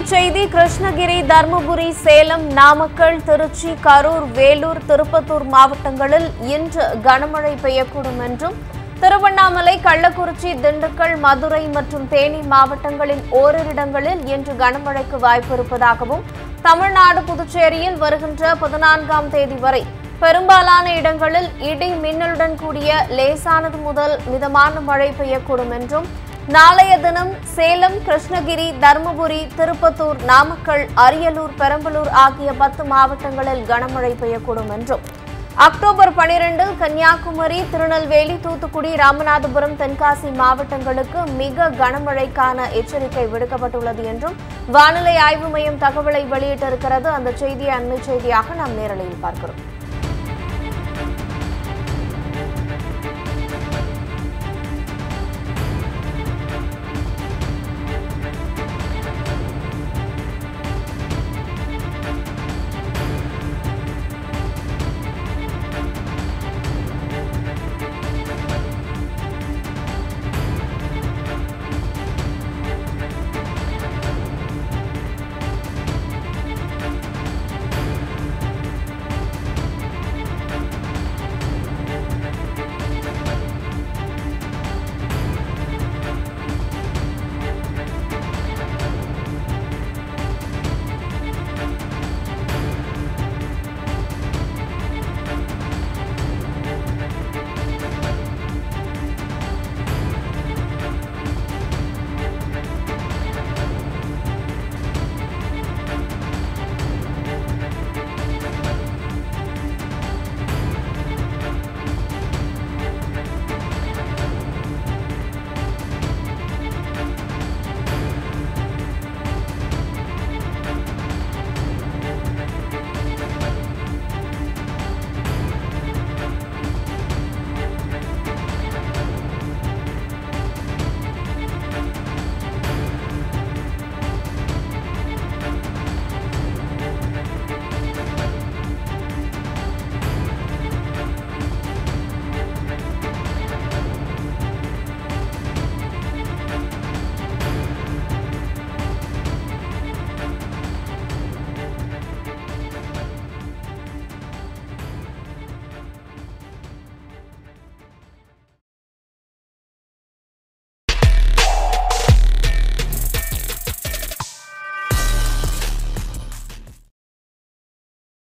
தலைப்புச் செய்தி கிருஷ்ணகிரி தருமபுரி சேலம் நாமக்கல் திருச்சி கரூர் வேலூர் திருப்பத்தூர் மாவட்டங்களில் இன்று கனமழை பெய்யக்கூடும் என்றும் திருவண்ணாமலை கள்ளக்குறிச்சி திண்டுக்கல் மதுரை மற்றும் தேனி மாவட்டங்களின் ஓரிரு இடங்களில் இன்று கனமழைக்கு வாய்ப்பு இருப்பதாகவும் தமிழ்நாடு புதுச்சேரியில் வருகின்ற பதினான்காம் தேதி வரை பெரும்பாலான இடங்களில் இடி மின்னலுடன் கூடிய லேசானது முதல் மிதமான மழை பெய்யக்கூடும் என்றும் நாளைய தினம் சேலம் கிருஷ்ணகிரி தருமபுரி திருப்பத்தூர் நாமக்கல் அரியலூர் பெரம்பலூர் ஆகிய பத்து மாவட்டங்களில் கனமழை பெய்யக்கூடும் என்றும் அக்டோபர் பனிரெண்டில் கன்னியாகுமரி திருநெல்வேலி தூத்துக்குடி ராமநாதபுரம் தென்காசி மாவட்டங்களுக்கு மிக கனமழைக்கான எச்சரிக்கை விடுக்கப்பட்டுள்ளது என்றும் வானிலை ஆய்வு மையம் தகவலை வெளியிட்டிருக்கிறது அந்த செய்தியை அண்மை செய்தியாக நாம் நேரலையில் பார்க்கிறோம்